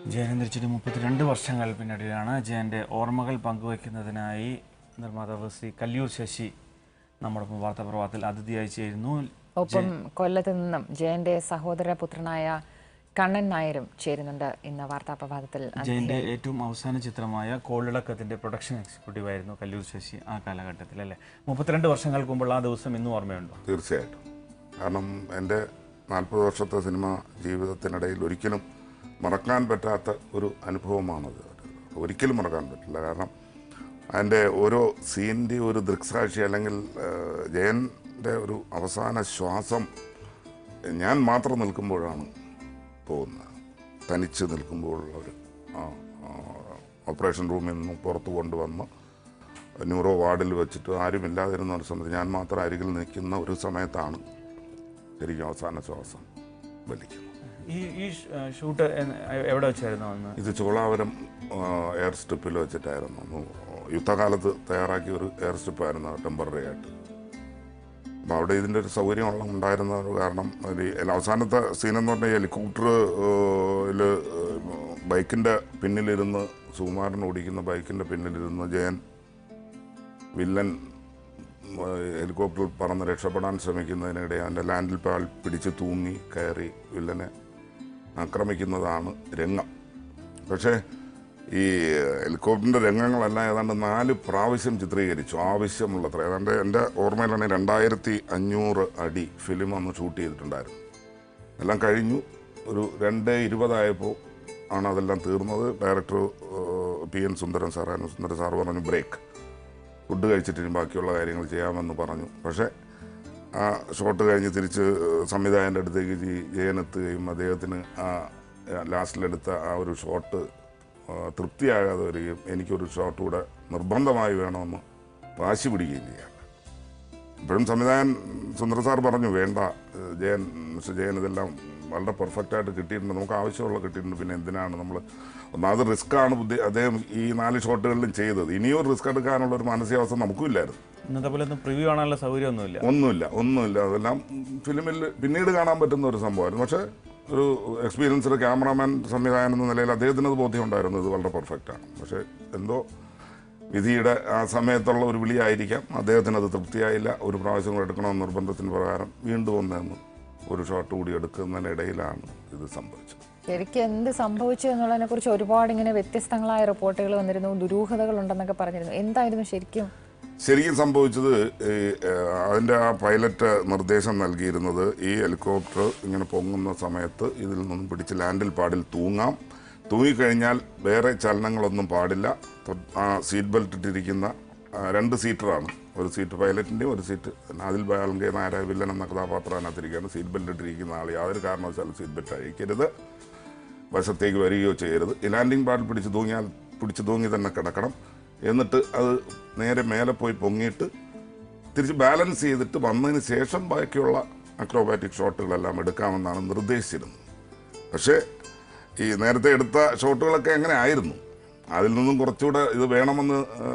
ജയൻ തിരിച്ചൊരു മുപ്പത്തിരണ്ട് വർഷങ്ങൾ പിന്നീടാണ് ജയൻ്റെ ഓർമ്മകൾ പങ്കുവയ്ക്കുന്നതിനായി നിർമ്മാതാവ് ശ്രീ കല്യൂർ ശശി നമ്മോടൊപ്പം വാർത്താപ്രഭാതത്തിൽ അതിഥിയായി ചേരുന്നു ഒപ്പം കൊല്ലത്ത് നിന്നും ജയന്റെ സഹോദര പുത്രനായ കണ്ണൻ നായരും ചേരുന്നുണ്ട് ഇന്ന് വാർത്താ പ്രഭാതത്തിൽ ജയൻ്റെ ഏറ്റവും അവസാന ചിത്രമായ കോളിളക്കത്തിൻ്റെ പ്രൊഡക്ഷൻ എക്സിക്യൂട്ടീവ് ആയിരുന്നു കല്ലൂർ ശശി ആ കാലഘട്ടത്തിൽ അല്ലേ മുപ്പത്തിരണ്ട് വർഷങ്ങൾക്ക് മുമ്പുള്ള ആ ദിവസം ഇന്നും ഓർമ്മയുണ്ടോ തീർച്ചയായിട്ടും കാരണം എൻ്റെ നാൽപ്പത് വർഷത്തെ സിനിമ ജീവിതത്തിനിടയിൽ ഒരിക്കലും മറക്കാൻ പറ്റാത്ത ഒരു അനുഭവമാണത് ഒരിക്കലും മറക്കാൻ പറ്റില്ല കാരണം അതിൻ്റെ ഓരോ സീനിൻ്റെ ഒരു ദൃക്സാക്ഷി അല്ലെങ്കിൽ ഏഹ്, ജയൻ്റെ ഒരു അവസാന ശ്വാസം ഞാൻ മാത്രം നിൽക്കുമ്പോഴാണ് പോകുന്നത് തനിച്ച് നിൽക്കുമ്പോഴുള്ള ഒരു ആ, ആ, ഓപ്പറേഷൻ റൂമിൽ നിന്ന് പുറത്ത് കൊണ്ടുവന്ന് ന്യൂറോ വാർഡിൽ വെച്ചിട്ട് ആരുമില്ലാതിരുന്ന ഒരു സമയത്ത് ഞാൻ മാത്രം അരികിൽ നിൽക്കുന്ന ഒരു സമയത്താണ് ശരിക്കും അവസാന ശ്വാസം വലിക്കുന്നത് ഈ ഈ ഷ്- ആ, ഷൂട്ട് എന്ന് എവിടെ വെച്ചായിരുന്നു അന്ന് ഇത് ചോളാവരം ആ, എയർ സ്ട്രിപ്പിൽ വെച്ചിട്ടായിരുന്നു അന്ന് യുദ്ധകാലത്ത് തയ്യാറാക്കിയ ഒരു എയർ സ്ട്രിപ്പായിരുന്നു ടെമ്പററി ആയിട്ട് അപ്പോൾ അവിടെ ഇതിൻ്റെ ഒരു സൗകര്യം ഉണ്ടായിരുന്ന ഒരു കാരണം ഒരു ഈ അവസാനത്തെ സീൻ എന്ന് പറഞ്ഞാൽ ഹെലികോപ്റ്ററിൽ ബൈക്കിൻ്റെ പിന്നിലിരുന്ന് സുകുമാരൻ ഓടിക്കുന്ന ബൈക്കിൻ്റെ പിന്നിലിരുന്ന് ജയൻ വില്ലൻ ഹെലികോപ്റ്ററിൽ പറന്ന് രക്ഷപ്പെടാൻ ശ്രമിക്കുന്നതിനിടെ അവൻ്റെ ലാൻഡിൽ പാൽ പിടിച്ച് തൂങ്ങി കയറി വില്ലനെ ആക്രമിക്കുന്നതാണ് രംഗം പക്ഷേ ഈ ഹെലികോപ്റ്ററിൻ്റെ രംഗങ്ങളെല്ലാം ഏതാണ്ട് നാല് പ്രാവശ്യം ചിത്രീകരിച്ചു ആവശ്യമുള്ളത്ര ഏതാണ്ട് എൻ്റെ ഓർമ്മയിലാണെങ്കിൽ രണ്ടായിരത്തി അഞ്ഞൂറ് അടി ഫിലിം അന്ന് ഷൂട്ട് ചെയ്തിട്ടുണ്ടായിരുന്നു എല്ലാം കഴിഞ്ഞു ഒരു രണ്ട് ഇരുപതായപ്പോൾ ആണ് അതെല്ലാം തീർന്നത് ഡയറക്ടർ പി എൻ സുന്ദരൻ സാറായിരുന്നു സുന്ദരൻ സാർ പറഞ്ഞു ബ്രേക്ക് ഫുഡ് കഴിച്ചിട്ട് ഇനി ബാക്കിയുള്ള കാര്യങ്ങൾ ചെയ്യാമെന്ന് പറഞ്ഞു പക്ഷേ ആ ഷോട്ട് കഴിഞ്ഞ് തിരിച്ച് സംവിധായകൻ്റെ അടുത്തേക്ക് ജി- ജയനെത്തുകയും അദ്ദേഹത്തിന് ആ ലാസ്റ്റിലെടുത്ത ആ ഒരു ഷോട്ട് തൃപ്തിയാകാതെ വരികയും എനിക്കൊരു ഷോട്ട് കൂടെ നിർബന്ധമായി വേണമെന്ന് വാശി പിടിക്കുകയും ചെയ്യാം ഇപ്പോഴും സംവിധായകൻ സുന്ദര സാർ പറഞ്ഞു വേണ്ട ഏഹ് ജയൻ മിസ്റ്റർ ജയൻ ഇതെല്ലാം വളരെ പെർഫെക്റ്റ് ആയിട്ട് കിട്ടിയിട്ടുണ്ട് നമുക്ക് ആവശ്യമുള്ള കിട്ടിയിട്ടുണ്ട് പിന്നെ എന്തിനാണ് നമ്മൾ ഒന്നാമത് റിസ്ക് ആണ് ബുദ്ധി അദ്ദേഹം ഈ നാല് ഷോട്ടുകളിലും ചെയ്തത് ഇനിയും ഒരു റിസ്ക് എടുക്കാനുള്ള ഒരു മാനസികാവസ്ഥ നമുക്കും ഇല്ലായിരുന്നു ഇന്നത്തെ പോലെ ഒന്നും പ്രിവ്യൂ കാണാനുള്ള സൗകര്യമൊന്നുമില്ല ഒന്നുമില്ല ഒന്നുമില്ല അതെല്ലാം ഫിലിമിൽ പിന്നീട് കാണാൻ പറ്റുന്ന ഒരു സംഭവമായിരുന്നു പക്ഷേ ഒരു എക്സ്പീരിയൻസ്ഡ് ക്യാമറാമാൻ സംവിധായകൻ എന്ന നിലയിൽ അദ്ദേഹത്തിന് അത് ബോധ്യം ഉണ്ടായിരുന്നു ഇത് വളരെ പെർഫെക്റ്റ് ആണ് പക്ഷേ എന്തോ വിധിയുടെ ആ സമയത്തുള്ള ഒരു വിളിയായിരിക്കാം അദ്ദേഹത്തിന് അത് തൃപ്തിയായില്ല ഒരു പ്രാവശ്യം കൂടെ എടുക്കണമെന്ന് നിർബന്ധത്തിന് പ്രകാരം വീണ്ടും ഒന്നെന്ന് ഒരു ഷോട്ട് കൂടി എടുക്കുന്നതിനിടയിലാണ് ഇത് സംഭവിച്ചത് ശരിക്കും എന്ത് സംഭവിച്ചു എന്നുള്ളതിനെ കുറിച്ച് ഒരുപാട് ഇങ്ങനെ വ്യത്യസ്തങ്ങളായ റിപ്പോർട്ടുകൾ വന്നിരുന്നു ദുരൂഹതകൾ ഉണ്ടെന്നൊക്കെ പറഞ്ഞിരുന്നു എന്തായിരുന്നു ശരിക്കും ശരിക്കും സംഭവിച്ചത് ഈ, ഏഹ്, അതിൻ്റെ ആ പൈലറ്റ് നിർദ്ദേശം നൽകിയിരുന്നത് ഈ ഹെലികോപ്റ്റർ ഇങ്ങനെ പൊങ്ങുന്ന സമയത്ത് ഇതിൽ നിന്നും പിടിച്ച് ലാൻഡിൽ പാടിൽ തൂങ്ങാം തൂങ്ങിക്കഴിഞ്ഞാൽ വേറെ ചലനങ്ങളൊന്നും പാടില്ല തൊ- ആ സീറ്റ് ബെൽറ്റ് ഇട്ടിരിക്കുന്ന ആ, രണ്ട് സീറ്ററാണ് ഒരു സീറ്റ് പൈലറ്റിൻ്റെയും ഒരു സീറ്റ് അതിൽ ബാലങ്കെ നായര വില്ലൻ എന്ന കഥാപാത്രം അതിനകത്തിരിക്കുകയാണ് സീറ്റ് ബെൽറ്റ് ഇട്ടിരിക്കുന്ന ആൾ യാതൊരു കാരണവശാലും സീറ്റ് ബെൽറ്റ് അഴിക്കരുത് വശത്തേക്ക് വരികയോ ചെയ്യരുത് ഈ ലാൻഡിംഗ് പാഡിൽ പിടിച്ച് തൂങ്ങിയാൽ പിടിച്ച് തൂങ്ങി തന്നെ കിടക്കണം എന്നിട്ട് അത് നേരെ മേലെ പോയി പൊങ്ങിയിട്ട് തിരിച്ച് ബാലൻസ് ചെയ്തിട്ട് വന്നതിന് ശേഷം ബാക്കിയുള്ള അക്രോബാറ്റിക് ഷോട്ടുകളെല്ലാം എടുക്കാമെന്നാണ് നിർദ്ദേശിച്ചിരുന്നത് പക്ഷേ ഈ നേരത്തെ എടുത്ത ഷോട്ടുകളൊക്കെ എങ്ങനെ ആയിരുന്നു അതിൽ നിന്നും കുറച്ചുകൂടെ ഇത് വേണമെന്ന് ആ,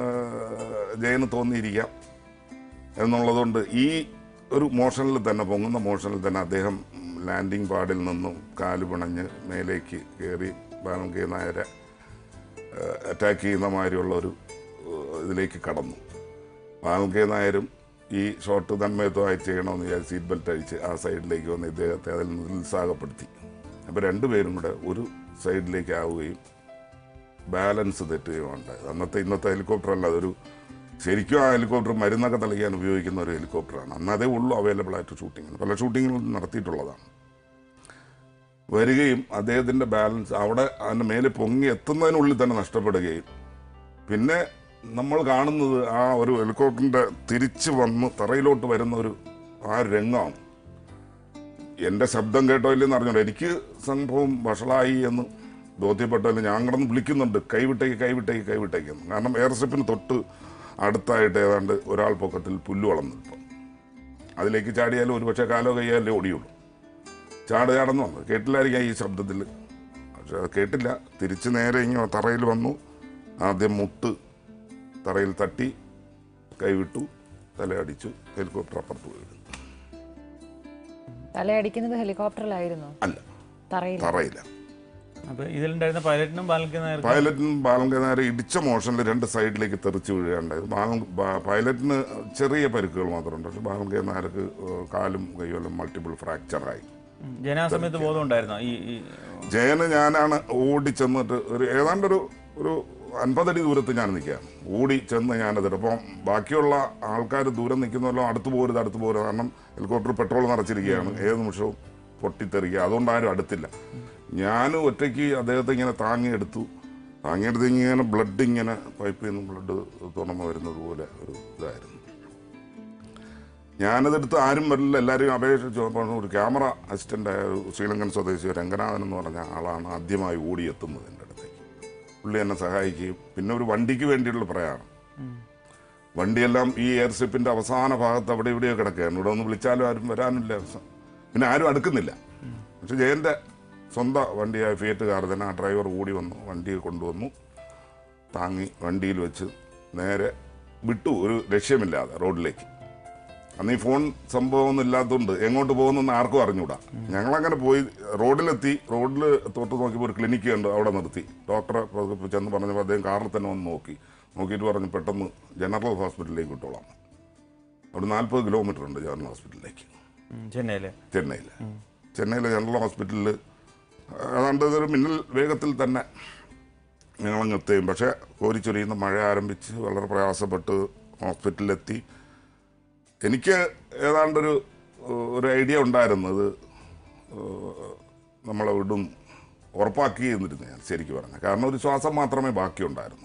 ജയന് തോന്നിയിരിക്കാം എന്നുള്ളതുകൊണ്ട് ഈ ഒരു മോഷനിൽ തന്നെ പൊങ്ങുന്ന മോഷനിൽ തന്നെ അദ്ദേഹം ലാൻഡിംഗ് പാഡിൽ നിന്നും കാല് പിണഞ്ഞ് മേലേക്ക് കയറി ബാലൻ കെ നായരെ അറ്റാക്ക് ചെയ്യുന്ന മാതിരിയുള്ള ഒരു ഏഹ്, ഇതിലേക്ക് കടന്നു ബാലൻ കെ നായരും ഈ ഷോട്ട് തന്മയത്വമായി ചെയ്യണമെന്ന് വിചാരിച്ച് സീറ്റ് ബെൽറ്റ് അഴിച്ച് ആ സൈഡിലേക്ക് വന്ന് ഇദ്ദേഹത്തെ അതിൽ നിന്ന് നിരുത്സാഹപ്പെടുത്തി അപ്പോൾ രണ്ടുപേരും കൂടെ ഒരു സൈഡിലേക്ക് ആവുകയും ബാലൻസ് തെറ്റുകയും ഉണ്ടായത് അന്നത്തെ ഇന്നത്തെ ഹെലികോപ്റ്റർ അല്ല അതൊരു ശരിക്കും ആ ഹെലികോപ്റ്റർ മരുന്നൊക്കെ തളിക്കാൻ ഉപയോഗിക്കുന്ന ഒരു ഹെലികോപ്റ്ററാണ് അന്ന് അതേ ഉള്ളൂ അവൈലബിൾ ആയിട്ട് ഷൂട്ടിങ്ങിന് പല ഷൂട്ടിങ്ങുകളും നടത്തിയിട്ടുള്ളതാണ് വരികയും അദ്ദേഹത്തിൻ്റെ ബാലൻസ് അവിടെ അതിൻ്റെ മേലെ പൊങ്ങി എത്തുന്നതിനുള്ളിൽ തന്നെ നഷ്ടപ്പെടുകയും പിന്നെ നമ്മൾ കാണുന്നത് ആ ഒരു ഹെലികോപ്റ്ററിൻ്റെ തിരിച്ച് വന്ന് തറയിലോട്ട് വരുന്ന ഒരു ആ രംഗമാണ് എൻ്റെ ശബ്ദം കേട്ടോ ഇല്ലെന്ന് അറിഞ്ഞോളൂ എനിക്ക് സംഭവം വഷളായി എന്ന് ബോധ്യപ്പെട്ടതിൽ ഞാൻ കിടന്ന് വിളിക്കുന്നുണ്ട് കൈവിട്ടേക്ക് കൈവിട്ടേക്ക് കൈവിട്ടേക്ക് എന്ന് കാരണം എയർ സ്ട്രിപ്പിന് തൊട്ട് അടുത്തായിട്ട് ഏതാണ്ട് ഒരാൾ പൊക്കത്തിൽ പുല്ല് വളർന്നു ഇപ്പം അതിലേക്ക് ചാടിയാലും ഒരു പക്ഷേ കാലോ കയ്യാലേ ഓടിയുള്ളൂ ചാട് ചാടന്നു വന്നു കേട്ടില്ലായിരിക്കാം ഈ ശബ്ദത്തിൽ പക്ഷെ അത് കേട്ടില്ല തിരിച്ച് നേരെ ഇങ്ങനെ തറയിൽ വന്നു ആദ്യം മുട്ട് തറയിൽ തട്ടി കൈവിട്ടു തലയടിച്ചു ഹെലികോപ്റ്റർ അപ്പുറത്ത് പോയി തലയടിക്കുന്നത് ഹെലികോപ്റ്ററിലായിരുന്നു അല്ല തറയിൽ തറയില്ല അപ്പോൾ ഇതിലുണ്ടായിരുന്ന പൈലറ്റിനും ബാലൻക്ക് നേരത്തെ പൈലറ്റിനും ബാലങ്ക നേരെ ഇടിച്ച മോഷനിൽ രണ്ട് സൈഡിലേക്ക് തെറിച്ച് വീഴുകയുണ്ടായത് ബാലൻ ബാ- പൈലറ്റിന് ചെറിയ പരിക്കുകൾ മാത്രമുണ്ട് പക്ഷെ ബാലങ്ക നേരക്ക് കാലും കൈയും മൾട്ടിപ്പിൾ ഫ്രാക്ചറായി ഉം. ജന ആ സമയത്ത് ബോധം ഉണ്ടായിരുന്നോ ഈ ഈ ജയന് ഞാനാണ് ഓടി ചെന്നിട്ട് ഒരു ഏതാണ്ട് ഒരു ഒരു അൻപതടി ദൂരത്ത് ഞാൻ നിൽക്കുകയാണ് ഓടി ചെന്ന് ഞാനത് അപ്പം ബാക്കിയുള്ള ആൾക്കാർ ദൂരം നിൽക്കുന്നല്ലോ അടുത്ത് പോരുത് അടുത്ത് പോരുത് കാരണം ഹെലികോപ്റ്റർ പെട്രോൾ നിറച്ചിരിക്കുകയാണ് ഏത് നിമിഷവും പൊട്ടിത്തെറിക്കുക അതുകൊണ്ട് ആരും അടുത്തില്ല ഞാൻ ഒറ്റയ്ക്ക് അദ്ദേഹത്തെ ഇങ്ങനെ താങ്ങിയെടുത്തു താങ്ങിയെടുത്ത് ഇങ്ങനെ ബ്ലഡ് ഇങ്ങനെ പൈപ്പിൽ നിന്ന് ബ്ലഡ് തുറന്നു വരുന്നത് പോലെ ഒരു ഇതായിരുന്നു ഞാനതെടുത്ത് ആരും വരില്ല എല്ലാവരും അപേക്ഷിച്ചു അപ്പോൾ ഒരു ക്യാമറ അസിസ്റ്റൻ്റ് ആയ ഒരു ശ്രീലങ്കൻ സ്വദേശി രംഗനാഥൻ എന്ന് പറഞ്ഞ ആളാണ് ആദ്യമായി ഓടിയെത്തുന്നത് എൻ്റെ അടുത്തേക്ക് പുള്ളി എന്നെ സഹായിക്കുകയും പിന്നെ ഒരു വണ്ടിക്ക് വേണ്ടിയുള്ള പ്രയാണം വണ്ടിയെല്ലാം ഈ എയർ സ്ട്രിപ്പിൻ്റെ അവസാന ഭാഗത്ത് അവിടെ ഇവിടെയോ കിടക്കുകയാണ് ഇവിടെ ഒന്ന് വിളിച്ചാലും ആരും വരാനില്ല പിന്നെ ആരും അടുക്കുന്നില്ല പക്ഷെ ജയൻ്റെ സ്വന്തം വണ്ടിയായ ഫിയറ്റ് കാർ തന്നെ ആ ഡ്രൈവർ ഓടി വന്നു വണ്ടി കൊണ്ടുവന്നു താങ്ങി വണ്ടിയിൽ വെച്ച് നേരെ വിട്ടു ഒരു ലക്ഷ്യമില്ലാതെ റോഡിലേക്ക് അന്ന് ഈ ഫോൺ സംഭവമൊന്നും ഇല്ലാത്തതുകൊണ്ട് എങ്ങോട്ട് പോകുന്നെന്ന് ആർക്കും അറിഞ്ഞൂടാ ഞങ്ങളങ്ങനെ പോയി റോഡിലെത്തി റോഡിൽ തൊട്ട് നോക്കിയപ്പോൾ ഒരു ക്ലിനിക്ക് ഉണ്ട് അവിടെ നിർത്തി ഡോക്ടറെ പതുക്കെ ചെന്ന് പറഞ്ഞപ്പോൾ അദ്ദേഹം കാറിൽ തന്നെ വന്ന് നോക്കി നോക്കിയിട്ട് പറഞ്ഞു പെട്ടെന്ന് ജനറൽ ഹോസ്പിറ്റലിലേക്ക് വിട്ടോളാം അവിടെ നാൽപ്പത് കിലോമീറ്റർ ഉണ്ട് ജനറൽ ഹോസ്പിറ്റലിലേക്ക് ഉം, ചെന്നൈയില് ചെന്നൈയിൽ ചെന്നൈയിലെ ജനറൽ ഹോസ്പിറ്റലിൽ ഏതാണ്ട് ഇതൊരു മിന്നൽ വേഗത്തിൽ തന്നെ ഞങ്ങളങ്ങ് എത്തുകയും പക്ഷേ കോരിച്ചൊരിയുന്ന മഴ ആരംഭിച്ച് വളരെ പ്രയാസപ്പെട്ട് ഹോസ്പിറ്റലിലെത്തി എനിക്ക് ഏതാണ്ടൊരു ഏഹ്, ഒരു ഐഡിയ ഉണ്ടായിരുന്നു ഇത് ഏഹ്, നമ്മളെ വിടും ഉറപ്പാക്കി എന്നിരുന്നു ഞാൻ ശരിക്കും പറഞ്ഞാൽ കാരണം ഒരു ശ്വാസം മാത്രമേ ബാക്കിയുണ്ടായിരുന്നു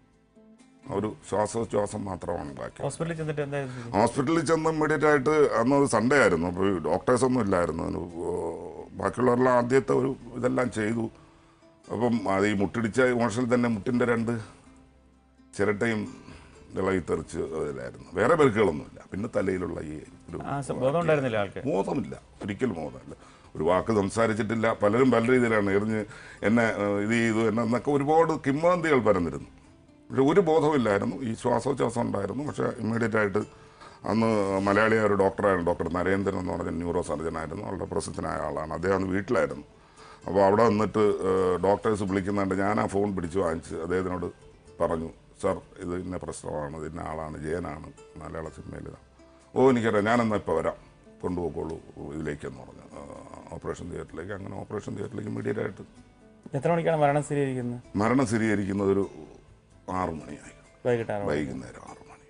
ഒരു ശ്വാസോച്ഛ്വാസം മാത്രമാണ് ബാക്കി ഹോസ്പിറ്റലിൽ ചെന്നിട്ട് എന്തായിരുന്നു സ്ഥിതി? ഹോസ്പിറ്റലിൽ ചെന്ന് ഇമ്മീഡിയറ്റ് ആയിട്ട് അന്ന് ഒരു സൺഡേ ആയിരുന്നു അപ്പോൾ ഡോക്ടേഴ്സ് ഒന്നും ഇല്ലായിരുന്നു അതിന് ഓ- ബാക്കിയുള്ളവരെല്ലാം ആദ്യത്തെ ഒരു ഇതെല്ലാം ചെയ്തു അപ്പം അത് ഈ മുട്ടിടിച്ച മോഷനിൽ തന്നെ മുട്ടിൻ്റെ രണ്ട് ചിരട്ടയും ഇളകി തെറിച്ച് അതിലായിരുന്നു വേറെ പരിക്കുകളൊന്നുമില്ല പിന്നെ തലയിലുള്ള ഈ ഒരു ആ സ- ബോധം ഉണ്ടായിരുന്നില്ല ആൾക്ക് ബോധമില്ല ഒരിക്കലും ബോധമില്ല ഒരു വാക്ക് സംസാരിച്ചിട്ടില്ല പലരും പല രീതിയിലാണ് എറിഞ്ഞ് എന്നെ ഏഹ്, ഇത് ചെയ്തു എന്നെ എന്നൊക്കെ ഒരുപാട് കിംവദന്തികൾ പരന്നിരുന്നു പക്ഷെ ഒരു ബോധമില്ലായിരുന്നു ഈ ശ്വാസോച്ഛ്വാസം ഉണ്ടായിരുന്നു പക്ഷേ ഇമ്മീഡിയറ്റ് ആയിട്ട് അന്ന് മലയാളിയായ ഒരു ഡോക്ടറായിരുന്നു ഡോക്ടർ നരേന്ദ്രൻ എന്ന് പറഞ്ഞ ന്യൂറോ സർജനായിരുന്നു വളരെ പ്രസിദ്ധനായ ആളാണ് അദ്ദേഹം അന്ന് വീട്ടിലായിരുന്നു അപ്പോൾ അവിടെ വന്നിട്ട് ഡോക്ടേഴ്സ് വിളിക്കുന്നുണ്ട് ഞാൻ ആ ഫോൺ പിടിച്ച് വാങ്ങിച്ച് അദ്ദേഹത്തിനോട് പറഞ്ഞു സാർ ഇത് ഇന്ന പ്രശ്നമാണ് ഇത് ഇന്ന ആളാണ് ജയനാണ് മലയാള സിനിമയിൽ ഓ എനിക്കറിയാം ഞാനെന്നാൽ ഇപ്പോൾ വരാം കൊണ്ടുപോയിക്കോളൂ ഇതിലേക്കെന്ന് പറഞ്ഞു ആ, ഓപ്പറേഷൻ തിയേറ്ററിലേക്ക് അങ്ങനെ ഓപ്പറേഷൻ തിയേറ്ററിലേക്ക് ഇമ്മീഡിയറ്റ് ആയിട്ട് എത്ര മണിക്കാണ് മരണം സ്ഥിരീകരിക്കുന്നത് മരണം സ്ഥിരീകരിക്കുന്നത് ഒരു ആറു മണിയായി വൈകിട്ട് ആറ് മണി. വൈകുന്നേരം ആറു മണി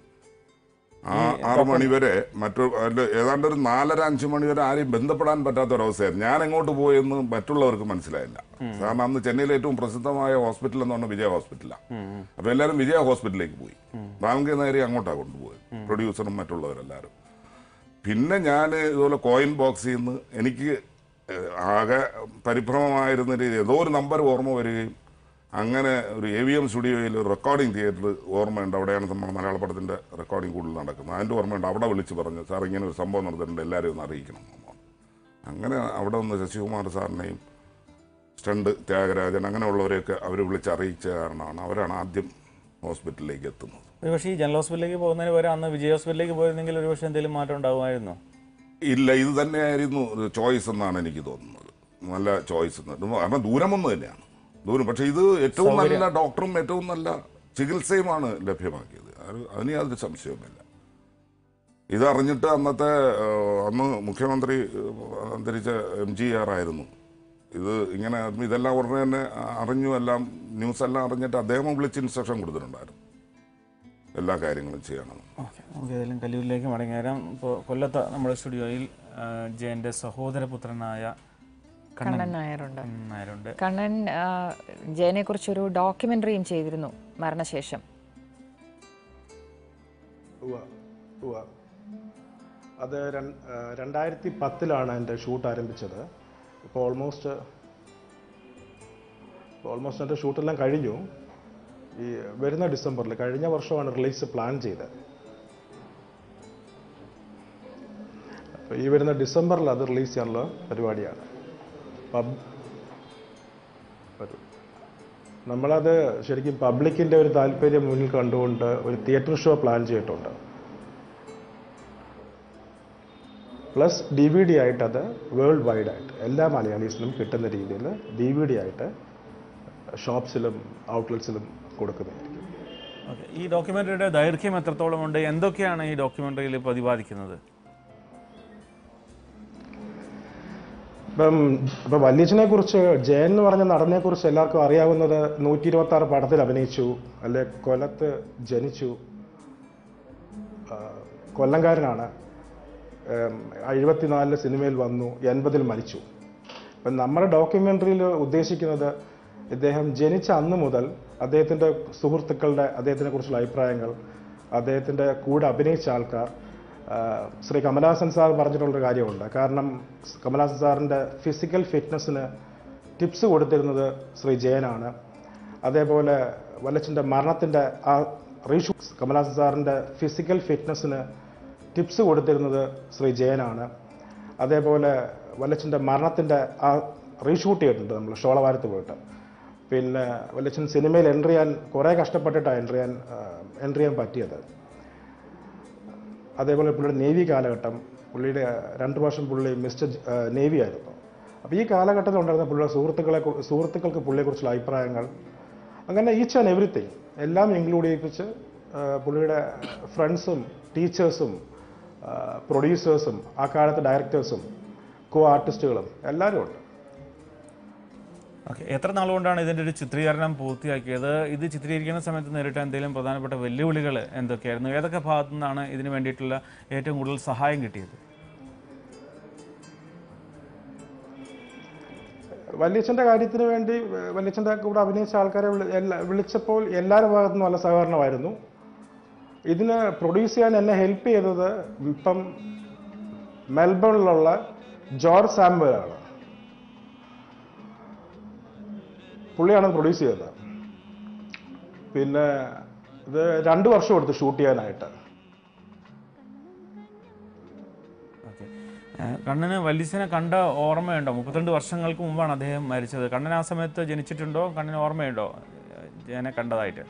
ആ ആറു മണി വരെ മറ്റു അതില് ഏതാണ്ട് ഒരു നാലര അഞ്ചു മണി വരെ ആരെയും ബന്ധപ്പെടാൻ പറ്റാത്ത ഒരവസ്ഥയായിരുന്നു ഞാൻ എങ്ങോട്ട് പോയെന്ന് മറ്റുള്ളവർക്ക് മനസ്സിലായില്ല കാരണം അന്ന് ചെന്നൈയിലെ ഏറ്റവും പ്രസിദ്ധമായ ഹോസ്പിറ്റൽ എന്ന് പറഞ്ഞാൽ വിജയ ഹോസ്പിറ്റലാണ് അപ്പൊ എല്ലാവരും വിജയ ഹോസ്പിറ്റലിലേക്ക് പോയി ബാങ്കി നേരെ അങ്ങോട്ടാണ് കൊണ്ടുപോയത് പ്രൊഡ്യൂസറും മറ്റുള്ളവരെല്ലാവരും പിന്നെ ഞാൻ ഇതുപോലെ കോയിൻ ബോക്സിൽ നിന്ന് എനിക്ക് ഏഹ്, ആകെ പരിഭ്രമമായിരുന്ന രീതി ഏതോ ഒരു നമ്പർ ഓർമ്മ വരികയും അങ്ങനെ ഒരു എ വി എം സ്റ്റുഡിയോയിൽ ഒരു റെക്കോർഡിംഗ് തിയേറ്റർ ഓർമ്മയുണ്ട് അവിടെയാണ് നമ്മൾ മലയാള പടത്തിൻ്റെ റെക്കോർഡിംഗ് കൂടുതൽ നടക്കുന്നത് അതിൻ്റെ ഓർമ്മയുണ്ട് അവിടെ വിളിച്ച് പറഞ്ഞു സാർ ഇങ്ങനെ ഒരു സംഭവം നടന്നിട്ടുണ്ട് എല്ലാവരെയും ഒന്ന് അറിയിക്കണം എന്ന് പറഞ്ഞു. അങ്ങനെ അവിടെ നിന്ന് ശശികുമാർ സാറിനെയും സ്റ്റണ്ട് ത്യാഗരാജൻ അങ്ങനെയുള്ളവരെയൊക്കെ അവർ വിളിച്ച് അറിയിച്ച കാരണമാണ് അവരാണ് ആദ്യം ഹോസ്പിറ്റലിലേക്ക് എത്തുന്നത് ഒരു പക്ഷേ ഈ ജനറൽ ഹോസ്പിറ്റലിലേക്ക് പോകുന്നതിന് പകരം അന്ന് വിജയ ഹോസ്പിറ്റലിലേക്ക് പോയിരുന്നെങ്കിൽ ഒരു പക്ഷേ എന്തെങ്കിലും മാറ്റം ഉണ്ടാകുമായിരുന്നോ ഇല്ല ഇത് തന്നെയായിരുന്നു ചോയ്സ് എന്നാണ് എനിക്ക് തോന്നുന്നത് നല്ല ചോയ്സ് കാരണം ദൂരം ഒന്ന് തന്നെയാണ് ദൂരം പക്ഷെ ഇത് ഏറ്റവും നല്ല ഡോക്ടറും ഏറ്റവും നല്ല ചികിത്സയുമാണ് ലഭ്യമാക്കിയത് അത് അതിന് യാതൊരു സംശയവുമില്ല ഇതറിഞ്ഞിട്ട് അന്നത്തെ ഏഹ്, അന്ന് മുഖ്യമന്ത്രി ഏഹ്, അന്തരിച്ച എം ജി ആർ ആയിരുന്നു ഇത് ഇങ്ങനെ ഇതെല്ലാം ഉടനെ തന്നെ അറിഞ്ഞു എല്ലാം ന്യൂസ് എല്ലാം അറിഞ്ഞിട്ട് അദ്ദേഹം വിളിച്ച് ഇൻസ്ട്രക്ഷൻ കൊടുത്തിട്ടുണ്ടായിരുന്നു എല്ലാ കാര്യങ്ങളും ചെയ്യണം ഓക്കെ നമുക്ക് ഏതായാലും കല്ലൂരിലേക്ക് മടങ്ങി വരാം ഇപ്പോൾ കൊല്ലത്ത് നമ്മുടെ സ്റ്റുഡിയോയിൽ ആ, ജയന്റെ സഹോദരപുത്രനായ കണ്ണൻ കണ്ണൻ നായരുണ്ട് നായരുണ്ട് കണ്ണൻ ജയനെ കുറിച്ചൊരു ഡോക്യുമെന്ററിയും ചെയ്തിരുന്നു മരണശേഷം ഉവ്വ ഉവ്വ അത് രൺ- ആ, രണ്ടായിരത്തി പത്തിലാണ് എൻ്റെ ഷൂട്ട് ആരംഭിച്ചത് ഇപ്പോൾ ഓൾമോസ്റ്റ് ഓൾമോസ്റ്റ് എൻ്റെ ഷൂട്ടെല്ലാം കഴിഞ്ഞു ഈ വരുന്ന ഡിസംബറിൽ കഴിഞ്ഞ വർഷമാണ് റിലീസ് പ്ലാൻ ചെയ്തത് അപ്പോൾ ഈ വരുന്ന ഡിസംബറിൽ അത് റിലീസ് ചെയ്യാനുള്ള പരിപാടിയാണ് പബ് വരും നമ്മളത് ശരിക്കും പബ്ലിക്കിൻ്റെ ഒരു താല്പര്യം മുന്നിൽ കണ്ടുകൊണ്ട് ഒരു തിയേറ്റർ ഷോ പ്ലാൻ ചെയ്തിട്ടുണ്ട് പ്ലസ് ഡി വി ഡി ആയിട്ട് അത് വേൾഡ് വൈഡ് ആയിട്ട് എല്ലാ മലയാളീസിനും കിട്ടുന്ന രീതിയിൽ ഡി വി ഡി ആയിട്ട് ഷോപ്സിലും ഔട്ട്ലെറ്റ്സിലും കൊടുക്കുന്നതായിരിക്കും ഓക്കെ ഈ ഡോക്യുമെൻ്ററിയുടെ ദൈർഘ്യം എത്രത്തോളമുണ്ട് എന്തൊക്കെയാണ് ഈ ഡോക്യുമെൻ്ററിയിൽ പ്രതിപാദിക്കുന്നത് ഇപ്പം ഇപ്പം വല്യച്ഛനെ കുറിച്ച് ജയൻ എന്ന് പറഞ്ഞ നടനെ കുറിച്ച് എല്ലാവർക്കും അറിയാവുന്നത് നൂറ്റി ഇരുപത്തി ആറ് പടത്തിൽ അഭിനയിച്ചു അല്ലെ കൊല്ലത്ത് ജനിച്ചു ആ, കൊല്ലംകാരനാണ് എഴുപത്തിനാലില് സിനിമയിൽ വന്നു എൺപതിൽ മരിച്ചു അപ്പം നമ്മുടെ ഡോക്യുമെൻ്ററിയിൽ ഉദ്ദേശിക്കുന്നത് ഇദ്ദേഹം ജനിച്ച അന്ന് മുതൽ അദ്ദേഹത്തിൻ്റെ സുഹൃത്തുക്കളുടെ അദ്ദേഹത്തിനെ കുറിച്ചുള്ള അഭിപ്രായങ്ങൾ അദ്ദേഹത്തിൻ്റെ കൂടെ അഭിനയിച്ച ആൾക്കാർ ആ, ശ്രീ കമലഹാസൻ സാർ പറഞ്ഞിട്ടുള്ളൊരു കാര്യമുണ്ട് കാരണം കമലഹാസൻ സാറിൻ്റെ ഫിസിക്കൽ ഫിറ്റ്നസ്സിന് ടിപ്സ് കൊടുത്തിരുന്നത് ശ്രീ ജയനാണ് അതേപോലെ വല്ലച്ചിൻ്റെ മരണത്തിൻ്റെ ആ റീഷൂ കമലഹാസൻ സാറിൻ്റെ ഫിസിക്കൽ ഫിറ്റ്നസ്സിന് ടിപ്സ് കൊടുത്തിരുന്നത് ശ്രീ ജയനാണ് അതേപോലെ വല്ലച്ചിൻ്റെ മരണത്തിൻ്റെ ആ റീഷൂട്ട് ചെയ്തിട്ടുണ്ട് നമ്മൾ ഷോളവാരത്ത് പോയിട്ട് പിന്നെ വല്ലച്ചൻ സിനിമയിൽ എൻട്രി ചെയ്യാൻ കുറേ കഷ്ടപ്പെട്ടിട്ടാണ് എൻട്രി ചെയ്യാൻ എൻട്രി ചെയ്യാൻ പറ്റിയത് അതേപോലെ പുള്ളിയുടെ നേവി കാലഘട്ടം പുള്ളിയുടെ രണ്ട് വർഷം പുള്ളി മിസ്റ്റർ ജ- ആ, നേവി ആയിരുന്നു അപ്പോൾ ഈ കാലഘട്ടത്തിൽ ഉണ്ടായിരുന്ന പുള്ളിയുടെ സുഹൃത്തുക്കളെ കു- സുഹൃത്തുക്കൾക്ക് പുള്ളിയെക്കുറിച്ചുള്ള അഭിപ്രായങ്ങൾ അങ്ങനെ ഈച്ച് ആൻഡ് എവറിത്തിങ് എല്ലാം ഇൻക്ലൂഡ് ചെയ്യിപ്പിച്ച് ആ, പുള്ളിയുടെ ഫ്രണ്ട്സും ടീച്ചേഴ്സും പ്രൊഡ്യൂസേഴ്സും ആ കാലത്തെ ഡയറക്ടേഴ്സും കോ ആർട്ടിസ്റ്റുകളും എല്ലാവരും ഉണ്ട് ഓക്കെ എത്ര നാളുകൊണ്ടാണ് ഇതിൻ്റെ ഒരു ചിത്രീകരണം പൂർത്തിയാക്കിയത് ഇത് ചിത്രീകരിക്കുന്ന സമയത്ത് നേരിട്ട എന്തെങ്കിലും പ്രധാനപ്പെട്ട വെല്ലുവിളികൾ എന്തൊക്കെയായിരുന്നു ഏതൊക്കെ ഭാഗത്തു നിന്നാണ് ഇതിന് വേണ്ടിയിട്ടുള്ള ഏറ്റവും കൂടുതൽ സഹായം കിട്ടിയത് വല്യച്ഛൻ്റെ കാര്യത്തിന് വേണ്ടി ഏഹ്, വല്യച്ഛൻ്റെ കൂടെ അഭിനയിച്ച ആൾക്കാരെ വിളി- എല്ലാ- വിളിച്ചപ്പോൾ എല്ലാവരുടെ ഭാഗത്തുനിന്നും നല്ല സഹകരണമായിരുന്നു ഇതിന് പ്രൊഡ്യൂസ് ചെയ്യാൻ എന്നെ ഹെൽപ്പ് ചെയ്തത് ഇപ്പം മെൽബണിലുള്ള ജോർജ് സാംബലാണ് പുള്ളിയാണ് പ്രൊഡ്യൂസ് ചെയ്തത് പിന്നെ ഇത് രണ്ട് വർഷം എടുത്തു ഷൂട്ട് ചെയ്യാനായിട്ട് ഓക്കെ കണ്ണന് വല്യച്ഛനെ കണ്ട ഓർമ്മയുണ്ടോ മുപ്പത്തിരണ്ട് വർഷങ്ങൾക്ക് മുമ്പാണ് അദ്ദേഹം മരിച്ചത് കണ്ണൻ ആ സമയത്ത് ജനിച്ചിട്ടുണ്ടോ കണ്ണന് ഓർമ്മയുണ്ടോ ജയനെ കണ്ടതായിട്ട്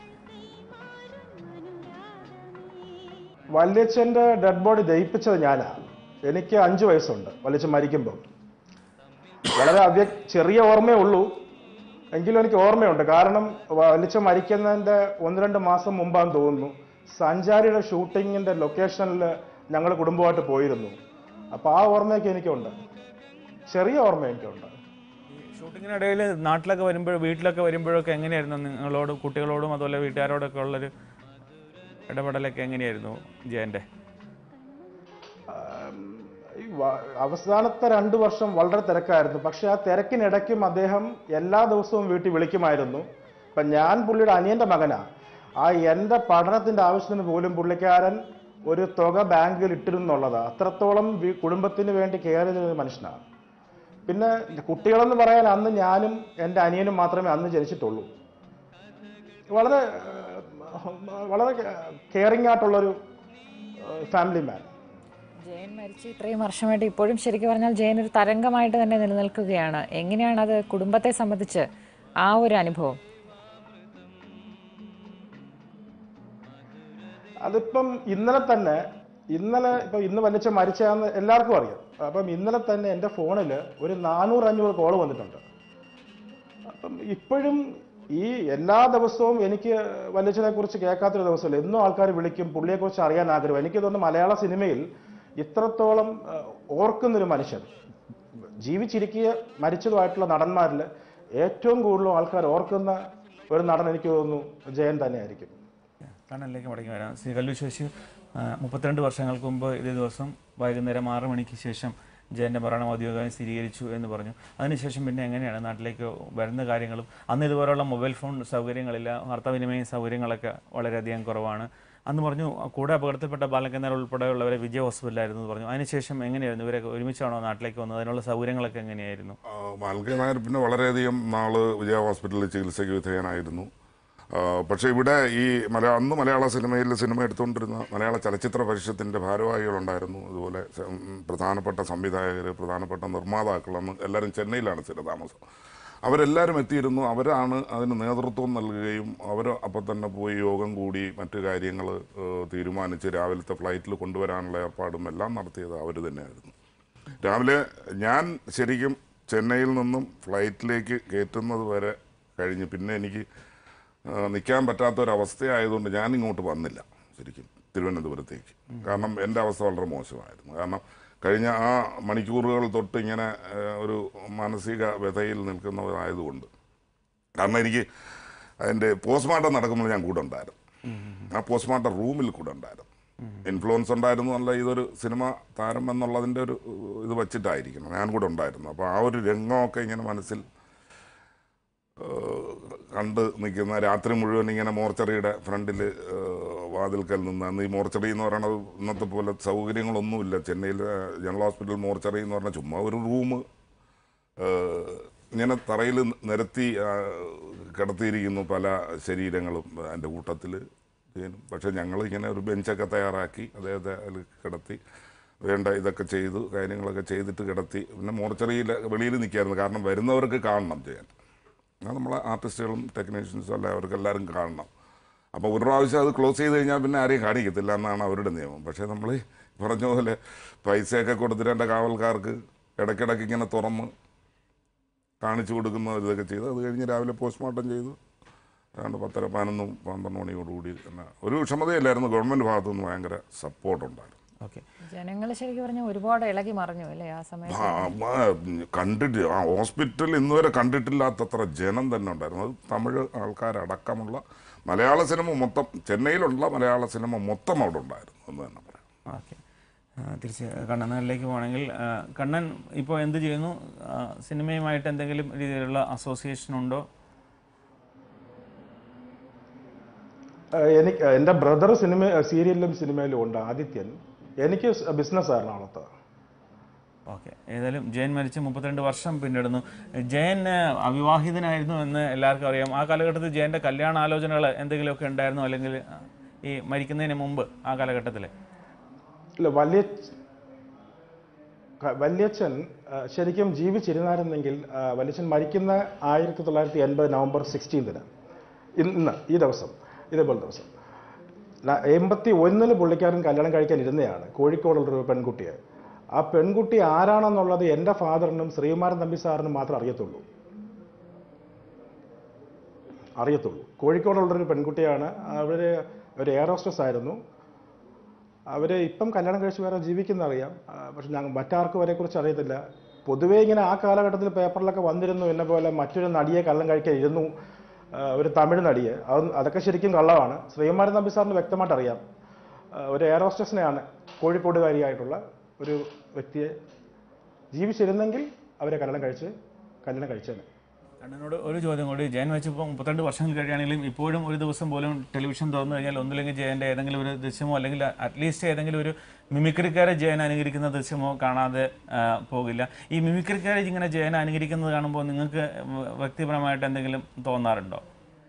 വല്യച്ഛൻ്റെ ഡെഡ് ബോഡി ദഹിപ്പിച്ചത് ഞാനാ എനിക്ക് അഞ്ച് വയസ്സുണ്ട് വല്യച്ഛൻ മരിക്കുമ്പോൾ വളരെ അവ്യ ചെറിയ ഓർമ്മയേ ഉള്ളൂ എങ്കിലും എനിക്ക് ഓർമ്മയുണ്ട് കാരണം വല്യച്ഛൻ മരിക്കുന്നതിൻ്റെ ഒന്ന് രണ്ട് മാസം മുമ്പാന്ന് തോന്നുന്നു സഞ്ചാരിയുടെ ഷൂട്ടിങ്ങിൻ്റെ ലൊക്കേഷനിൽ ഞങ്ങൾ കുടുംബമായിട്ട് പോയിരുന്നു അപ്പോൾ ആ ഓർമ്മയൊക്കെ എനിക്കുണ്ട് ചെറിയ ഓർമ്മ എനിക്കുണ്ട് ഷൂട്ടിങ്ങിനിടയിൽ നാട്ടിലൊക്കെ വരുമ്പോൾ വീട്ടിലൊക്കെ വരുമ്പോഴൊക്കെ എങ്ങനെയായിരുന്നു നിങ്ങളോട് കുട്ടികളോടും അതുപോലെ വീട്ടുകാരോടൊക്കെ ഉള്ളൊരു ഇടപെടലൊക്കെ എങ്ങനെയായിരുന്നു ജയൻ്റെ ഈ വ- അവസാനത്തെ രണ്ട് വർഷം വളരെ തിരക്കായിരുന്നു പക്ഷെ ആ തിരക്കിനിടയ്ക്കും അദ്ദേഹം എല്ലാ ദിവസവും വീട്ടിൽ വിളിക്കുമായിരുന്നു ഇപ്പം ഞാൻ പുള്ളിയുടെ അനിയന്റെ മകനാ ആ എൻ്റെ പഠനത്തിന്റെ ആവശ്യത്തിന് പോലും പുള്ളിക്കാരൻ ഒരു തുക ബാങ്കിൽ ഇട്ടിരുന്നുള്ളതാ അത്രത്തോളം വീ- കുടുംബത്തിന് വേണ്ടി കെയർ ചെയ്ത ഒരു മനുഷ്യനാണ് പിന്നെ കുട്ടികളെന്ന് പറയാൻ അന്ന് ഞാനും എൻ്റെ അനിയനും മാത്രമേ അന്ന് ജനിച്ചിട്ടുള്ളൂ വളരെ ഏഹ്, വളരെ കെയറിംഗ് ആയിട്ടുള്ളൊരു ഫാമിലി മാൻ ജയൻ മരിച്ച് ഇത്രയും വർഷമായിട്ട് ഇപ്പോഴും ശരിക്കും പറഞ്ഞാൽ ജയൻ ഒരു തരംഗമായിട്ട് തന്നെ നിലനിൽക്കുകയാണ് എങ്ങനെയാണ് അത് കുടുംബത്തെ സംബന്ധിച്ച് ആ ഒരു അനുഭവം അതിപ്പം ഇന്നലെ തന്നെ ഇന്നലെ ഇപ്പൊ ഇന്ന് വലിച്ച മരിച്ചതാന്ന് എല്ലാവർക്കും അറിയാം അപ്പം ഇന്നലെ തന്നെ എൻ്റെ ഫോണിൽ ഒരു നാനൂറ് അഞ്ഞൂറ് കോൾ വന്നിട്ടുണ്ട് അപ്പം ഇപ്പോഴും ഈ എല്ലാ ദിവസവും എനിക്ക് വലിച്ചനെ കുറിച്ച് കേൾക്കാത്തൊരു ദിവസമില്ല എന്നും ആൾക്കാർ വിളിക്കും പുള്ളിയെക്കുറിച്ച് അറിയാൻ ആഗ്രഹം എനിക്ക് തോന്നുന്നു മലയാള സിനിമയിൽ ഇത്രത്തോളം ഏഹ്, ഓർക്കുന്നൊരു മനുഷ്യൻ ജീവിച്ചിരിക്കുക മരിച്ചതുമായിട്ടുള്ള നടന്മാരിൽ ഏറ്റവും കൂടുതൽ ആൾക്കാർ ഓർക്കുന്ന ഒരു നടൻ എനിക്ക് തോന്നുന്നു ജയൻ തന്നെയായിരിക്കും കണ്ണനിലേക്ക് മടങ്ങി വരാം ശ്രീ കല്ലു ശശി ആ, മുപ്പത്തിരണ്ട് വർഷങ്ങൾക്ക് മുമ്പ് ഇതേ ദിവസം വൈകുന്നേരം ആറ് മണിക്ക് ശേഷം ജയൻ്റെ മരണം ഔദ്യോഗികമായി സ്ഥിരീകരിച്ചു എന്ന് പറഞ്ഞു അതിനുശേഷം പിന്നെ എങ്ങനെയാണ് നാട്ടിലേക്ക് വരുന്ന കാര്യങ്ങളും അന്ന് ഇതുപോലുള്ള മൊബൈൽ ഫോൺ സൗകര്യങ്ങളില്ല വാർത്താവിനിമയ സൗകര്യങ്ങളൊക്കെ വളരെയധികം കുറവാണ് അന്ന് പറഞ്ഞു കൂടെ അപകടത്തിൽപ്പെട്ട ബാലകന്മാർ ഉൾപ്പെടെയുള്ളവരെ വിജയ ഹോസ്പിറ്റലായിരുന്നു എന്ന് പറഞ്ഞു അതിനുശേഷം എങ്ങനെയായിരുന്നു ഇവരൊക്കെ ഒരുമിച്ചാണോ നാട്ടിലേക്ക് വന്നത് അതിനുള്ള സൗകര്യങ്ങളൊക്കെ എങ്ങനെയായിരുന്നു മാൽഗ നായർ പിന്നെ വളരെയധികം നാള് വിജയ ഹോസ്പിറ്റലിൽ ചികിത്സയ്ക്ക് വിധേയനായിരുന്നു ആ, പക്ഷേ ഇവിടെ ഈ മലയാള അന്ന് മലയാള സിനിമയിൽ സിനിമ എടുത്തുകൊണ്ടിരുന്ന മലയാള ചലച്ചിത്ര പരിഷത്തിൻ്റെ ഭാരവാഹികളുണ്ടായിരുന്നു അതുപോലെ സ- ഉം, പ്രധാനപ്പെട്ട സംവിധായകർ പ്രധാനപ്പെട്ട നിർമ്മാതാക്കൾ അന്ന് എല്ലാവരും ചെന്നൈയിലാണ് സ്ഥിരതാമസം അവരെല്ലാവരും എത്തിയിരുന്നു അവരാണ് അതിന് നേതൃത്വം നൽകുകയും അവർ അപ്പം തന്നെ പോയി യോഗം കൂടി മറ്റു കാര്യങ്ങൾ തീരുമാനിച്ച് രാവിലത്തെ ഫ്ലൈറ്റിൽ കൊണ്ടുവരാനുള്ള ഏർപ്പാടും എല്ലാം നടത്തിയത് അവർ തന്നെയായിരുന്നു രാവിലെ ഞാൻ ശരിക്കും ചെന്നൈയിൽ നിന്നും ഫ്ലൈറ്റിലേക്ക് കയറ്റുന്നത് വരെ കഴിഞ്ഞ് പിന്നെ എനിക്ക് നിൽക്കാൻ പറ്റാത്തൊരവസ്ഥയായതുകൊണ്ട് ഞാൻ ഇങ്ങോട്ട് വന്നില്ല ശരിക്കും തിരുവനന്തപുരത്തേക്ക് കാരണം എൻ്റെ അവസ്ഥ വളരെ മോശമായിരുന്നു കാരണം കഴിഞ്ഞ ആ മണിക്കൂറുകൾ തൊട്ട് ഇങ്ങനെ ആ, ഒരു മാനസിക വ്യതയിൽ നിൽക്കുന്നവരായതുകൊണ്ട് കാരണം എനിക്ക് അതിൻ്റെ പോസ്റ്റ്മോർട്ടം നടക്കുമ്പോൾ ഞാൻ കൂടെ ഉണ്ടായിരുന്നു ആ പോസ്റ്റ്മോർട്ടം റൂമിൽ കൂടെ ഉണ്ടായിരുന്നു ഇൻഫ്ലുവൻസ് ഉണ്ടായിരുന്നു അല്ല ഇതൊരു സിനിമ താരം എന്നുള്ളതിൻ്റെ ഒരു ഇത് വച്ചിട്ടായിരിക്കണം ഞാൻ കൂടെ ഉണ്ടായിരുന്നു അപ്പോൾ ആ ഒരു രംഗമൊക്കെ ഇങ്ങനെ മനസ്സിൽ ഏഹ്, കണ്ട് നിൽക്കുന്ന രാത്രി മുഴുവൻ ഇങ്ങനെ മോർച്ചറിയുടെ ഫ്രണ്ടിൽ വാതിൽക്കൽ നിന്ന് അന്ന് ഈ മോർച്ചറി എന്ന് പറയുന്നത് ഇന്നത്തെ പോലെ സൗകര്യങ്ങളൊന്നുമില്ല ചെന്നൈയിലെ ജനറൽ ഹോസ്പിറ്റൽ മോർച്ചറി എന്ന് പറഞ്ഞാൽ ചുമ്മാ ഒരു റൂം ഇങ്ങനെ തറയിൽ നിരത്തി ആ, കിടത്തിയിരിക്കുന്നു പല ശരീരങ്ങളും അതിൻ്റെ കൂട്ടത്തിൽ പക്ഷേ ഞങ്ങൾ ഇങ്ങനെ ഒരു ബെഞ്ചൊക്കെ തയ്യാറാക്കി അദ്ദേഹത്തെ അതിൽ കിടത്തി വേണ്ട ഇതൊക്കെ ചെയ്തു കാര്യങ്ങളൊക്കെ ചെയ്തിട്ട് കിടത്തി പിന്നെ മോർച്ചറിയിൽ വെളിയിൽ നിൽക്കായിരുന്നു കാരണം വരുന്നവർക്ക് കാണണം ചെയ്യാൻ അത് നമ്മളെ ആർട്ടിസ്റ്റുകളും ടെക്നീഷ്യൻസും എല്ലാം അവർക്ക് എല്ലാവരും കാണണം അപ്പോൾ ഒരു പ്രാവശ്യം അത് ക്ലോസ് ചെയ്ത് കഴിഞ്ഞാൽ പിന്നെ ആരെയും കാണിക്കത്തില്ല എന്നാണ് അവരുടെ നിയമം പക്ഷേ നമ്മൾ പറഞ്ഞ പോലെ പൈസയൊക്കെ കൊടുത്തിട്ട് എൻ്റെ കാവൽക്കാർക്ക് ഇടയ്ക്കിടയ്ക്ക് ഇങ്ങനെ തുറന്ന് കാണിച്ചു കൊടുക്കുന്ന ഇതൊക്കെ ചെയ്തു അത് കഴിഞ്ഞ് രാവിലെ പോസ്റ്റ്മോർട്ടം ചെയ്തു ഏതാണ്ട് പത്തര പതിനൊന്ന് പന്ത്രണ്ട് മണിയോടുകൂടി തന്നെ ഒരു ക്ഷമതയില്ലായിരുന്നു ഗവൺമെൻറ് ഭാഗത്തുനിന്ന് ഭയങ്കര സപ്പോർട്ടുണ്ടായിരുന്നു ഓക്കെ ജനങ്ങൾ ശരിക്കും പറഞ്ഞാൽ ഒരുപാട് ഇളകി മറിഞ്ഞു അല്ലേ ആ സമയത്ത് ആ, ആ, കണ്ടിട്ട് ആ ഹോസ്പിറ്റൽ ഇന്നുവരെ കണ്ടിട്ടില്ലാത്തത്ര ജനം തന്നെ ഉണ്ടായിരുന്നു അത് തമിഴ് ആൾക്കാരടക്കമുള്ള മലയാള സിനിമ മൊത്തം ചെന്നൈയിലുള്ള മലയാള സിനിമ മൊത്തം അവിടെ ഉണ്ടായിരുന്നു എന്ന് തന്നെ പറയാം ഓക്കെ തിരിച്ച് കണ്ണനാളിലേക്ക് പോകണമെങ്കിൽ ആ, കണ്ണൻ ഇപ്പോൾ എന്ത് ചെയ്യുന്നു ആ, സിനിമയുമായിട്ട് എന്തെങ്കിലും രീതിയിലുള്ള അസോസിയേഷൻ ഉണ്ടോ ഏഹ് എനിക്ക് എൻ്റെ ബ്രദർ സിനിമ സീരിയലിലും സിനിമയിലും ഉണ്ട് ആദിത്യൻ എനിക്ക് ബിസിനസ് എറണാകുളത്ത് ഓക്കെ ഏതായാലും ജയൻ മരിച്ച് മുപ്പത്തിരണ്ട് വർഷം പിന്നിടുന്നു ജയൻ ആ, അവിവാഹിതനായിരുന്നു എന്ന് എല്ലാവർക്കും അറിയാം ആ കാലഘട്ടത്തിൽ ജയൻ്റെ കല്യാണ ആലോചനകൾ എന്തെങ്കിലുമൊക്കെ ഉണ്ടായിരുന്നോ അല്ലെങ്കിൽ ആ, ഈ മരിക്കുന്നതിന് മുമ്പ് ആ കാലഘട്ടത്തിൽ ഇല്ല വലിയ ക- വല്യച്ഛൻ ആ, ശരിക്കും ജീവിച്ചിരുന്നായിരുന്നെങ്കിൽ ആ, വല്യച്ഛൻ മരിക്കുന്ന ആയിരത്തി തൊള്ളായിരത്തി എൺപത് നവംബർ സിക്സ്റ്റീൻതിന് ഇന്ന് ഈ ദിവസം ഇതേപോലെ ദിവസം ന- എൺപത്തി ഒന്നില് പുള്ളിക്കാരൻ കല്യാണം കഴിക്കാൻ ഇരുന്നതാണ് കോഴിക്കോടുള്ളൊരു പെൺകുട്ടിയെ ആ പെൺകുട്ടി ആരാണെന്നുള്ളത് എൻ്റെ ഫാദറിനും ശ്രീകുമാരൻ തമ്പി സാറിനും മാത്രം അറിയത്തുള്ളൂ അറിയത്തുള്ളൂ കോഴിക്കോടുള്ളൊരു പെൺകുട്ടിയാണ് അവർ ഒരു എയർ ഹോസ്റ്റസ് ആയിരുന്നു അവർ ഇപ്പം കല്യാണം കഴിച്ച് വേറെ ജീവിക്കുന്ന അറിയാം ആ, പക്ഷെ ഞങ്ങൾ മറ്റാർക്കും അവരെക്കുറിച്ച് അറിയത്തില്ല പൊതുവേ ഇങ്ങനെ ആ കാലഘട്ടത്തിൽ പേപ്പറിലൊക്കെ വന്നിരുന്നു എന്നെ പോലെ മറ്റൊരു നടിയെ കള്ളം കഴിക്കാൻ ഇരുന്നു ആ, ഒരു തമിഴ് നടിയെ അത് അതൊക്കെ ശരിക്കും കള്ളമാണ് ശ്രീകുമാരൻ തമ്പി സാറിന് വ്യക്തമായിട്ട് അറിയാം ആ, ഒരു എയർ ഹോസ്റ്റസിനെയാണ് കോഴിക്കോടുകാരിയായിട്ടുള്ള ഒരു വ്യക്തിയെ ജീവിച്ചിരുന്നെങ്കിൽ അവരെ കല്യാണം കഴിച്ച് കല്യാണം കഴിച്ചേനെ കണ്ണനോട് ഒരു ചോദ്യം കൂടി ജയൻ വെച്ചിപ്പോൾ മുപ്പത്തിരണ്ട് വർഷങ്ങൾ കഴിയുകയാണെങ്കിലും ഇപ്പോഴും ഒരു ദിവസം പോലും ടെലിവിഷൻ തുറന്നു കഴിഞ്ഞാൽ ഒന്നില്ലെങ്കിൽ ജയൻ്റെ ഏതെങ്കിലും ഒരു ദൃശ്യമോ അല്ലെങ്കിൽ അറ്റ്ലീസ്റ്റ് ഏതെങ്കിലും ഒരു മിമിക്രിക്കാരെ ജയൻ അനുകരിക്കുന്ന ദൃശ്യമോ കാണാതെ ആ, പോകില്ല ഈ മിമിക്രിക്കാരെ ഇങ്ങനെ ജയൻ അനുകരിക്കുന്നത് കാണുമ്പോൾ നിങ്ങൾക്ക് വ്യക്തിപരമായിട്ട് എന്തെങ്കിലും തോന്നാറുണ്ടോ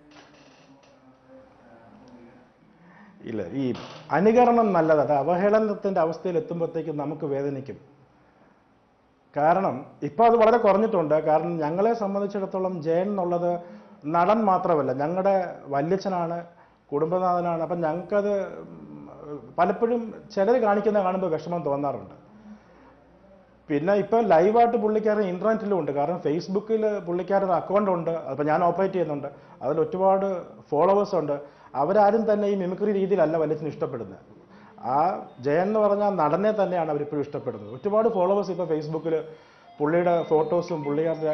ഇല്ല ഈ അനുകരണം നല്ലത് അത് അവഹേളനത്തിൻ്റെ അവസ്ഥയിൽ എത്തുമ്പോഴത്തേക്കും നമുക്ക് വേദനിക്കും കാരണം ഇപ്പോൾ അത് വളരെ കുറഞ്ഞിട്ടുണ്ട് കാരണം ഞങ്ങളെ സംബന്ധിച്ചിടത്തോളം ജയൻ എന്നുള്ളത് നടൻ മാത്രമല്ല ഞങ്ങളുടെ വല്യച്ഛനാണ് കുടുംബനാഥനാണ് അപ്പം ഞങ്ങൾക്കത് ഉം, പലപ്പോഴും ചിലർ കാണിക്കുന്ന കാണുമ്പോൾ വിഷമം തോന്നാറുണ്ട് പിന്നെ ഇപ്പോൾ ലൈവായിട്ട് പുള്ളിക്കാരൻ ഇൻ്റർനെറ്റിലും ഉണ്ട് കാരണം ഫേസ്ബുക്കിൽ പുള്ളിക്കാരൻ അക്കൗണ്ട് ഉണ്ട് അപ്പോൾ ഞാൻ ഓപ്പറേറ്റ് ചെയ്യുന്നുണ്ട് അതിൽ ഒരുപാട് ഫോളോവേഴ്സ് ഉണ്ട് അവരാരും തന്നെ ഈ മിമിക്രി രീതിയിലല്ല വല്ലതിനും ഇഷ്ടപ്പെടുന്നത് ആ ജയൻ എന്ന് പറഞ്ഞാൽ നടനെ തന്നെയാണ് അവരിപ്പോഴും ഇഷ്ടപ്പെടുന്നത് ഒരുപാട് ഫോളോവേഴ്സ് ഇപ്പോൾ ഫേസ്ബുക്കിൽ പുള്ളിയുടെ ഫോട്ടോസും പുള്ളിക്കാരുടെ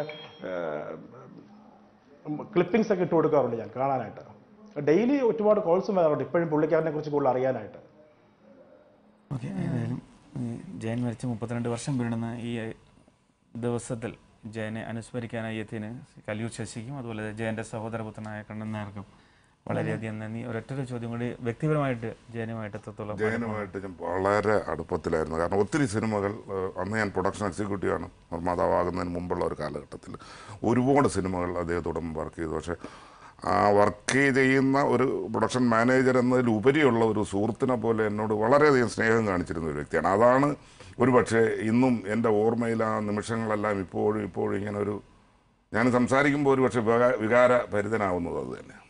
ക്ലിപ്പിംഗ്സ് ഒക്കെ ഇട്ട് കൊടുക്കാറുണ്ട് ഞാൻ കാണാനായിട്ട് ഡെയിലി ഒരുപാട് കോൾസും വരാറുണ്ട് ഇപ്പോഴും പുള്ളിക്കാരനെ കുറിച്ച് കൂടുതൽ അറിയാനായിട്ട് ഓക്കെ ഏതായാലും ഈ ജയൻ മരിച്ച് മുപ്പത്തിരണ്ട് വർഷം പിന്നിടുന്ന ഈ ദിവസത്തിൽ ജയനെ അനുസ്മരിക്കാനായി എത്തിയതിന് കലിയൂർ ശശിക്കും അതുപോലെ ജയൻ്റെ സഹോദരപുത്രനായ കണ്ണൻ നായർക്കും വളരെയധികം നന്ദി ഒരൊറ്റൊരു ചോദ്യം കൂടി വ്യക്തിപരമായിട്ട് ജയനുമായിട്ട് എത്രത്തോളം ജയനുമായിട്ട് ഞാൻ വളരെ അടുപ്പത്തിലായിരുന്നു കാരണം ഒത്തിരി സിനിമകൾ ഏഹ്, അന്ന് ഞാൻ പ്രൊഡക്ഷൻ എക്സിക്യൂട്ടീവാണ് നിർമ്മാതാവാകുന്നതിന് മുമ്പുള്ള ഒരു കാലഘട്ടത്തിൽ ഒരുപാട് സിനിമകൾ അദ്ദേഹത്തോടൊപ്പം വർക്ക് ചെയ്തു പക്ഷേ ആ വർക്ക് ചെയ്യുന്ന ഒരു പ്രൊഡക്ഷൻ മാനേജർ എന്നതിലുപരിയുള്ള ഒരു സുഹൃത്തിനെ പോലെ എന്നോട് വളരെയധികം സ്നേഹം കാണിച്ചിരുന്ന ഒരു വ്യക്തിയാണ് അതാണ് ഒരു പക്ഷേ ഇന്നും എൻ്റെ ഓർമ്മയിൽ ആ നിമിഷങ്ങളെല്ലാം ഇപ്പോഴും ഇപ്പോഴും ഇങ്ങനെ ഒരു ഞാൻ സംസാരിക്കുമ്പോൾ ഒരു പക്ഷേ വികാര ഭരിതനാവുന്നത് അത് തന്നെ